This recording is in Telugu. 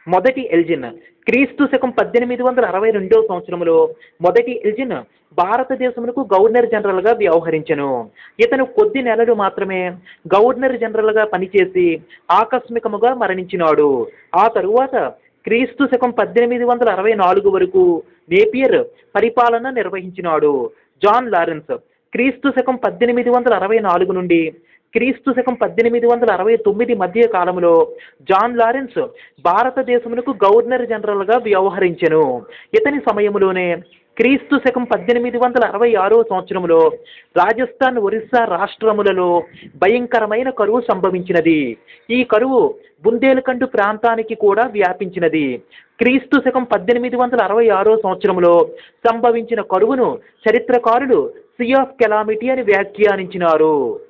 మొదటి ఎల్జిన్ క్రీస్తు శకం పద్దెనిమిది వందల అరవై రెండవ సంవత్సరంలో మొదటి ఎల్జిన్ భారతదేశమునకు గవర్నర్ జనరల్గా వ్యవహరించెను ఇతను కొద్ది నెలలు మాత్రమే గవర్నర్ జనరల్గా పనిచేసి ఆకస్మికముగా మరణించినాడు ఆ తరువాత క్రీస్తు శకం పద్దెనిమిది వందల అరవై నాలుగు వరకు నేపియర్ పరిపాలన నిర్వహించినాడు జాన్ లారెన్స్ క్రీస్తు శకం పద్దెనిమిది వందల అరవై నాలుగు నుండి క్రీస్తు శకం పద్దెనిమిది వందల అరవై తొమ్మిది మధ్య కాలంలో జాన్ లారెన్స్ భారతదేశమునకు గవర్నర్ జనరల్గా వ్యవహరించెను ఇతని సమయంలోనే క్రీస్తు శకం పద్దెనిమిది వందల అరవై ఆరో సంవత్సరంలో రాజస్థాన్ ఒరిస్సా రాష్ట్రములలో భయంకరమైన కరువు సంభవించినది ఈ కరువు బుందేల్ఖండ్ ప్రాంతానికి కూడా వ్యాపించినది క్రీస్తు శకం పద్దెనిమిది వందల అరవై ఆరో సంవత్సరంలో సంభవించిన కరువును చరిత్రకారులు సీ ఆఫ్ కెలామిటీ అని వ్యాఖ్యానించినారు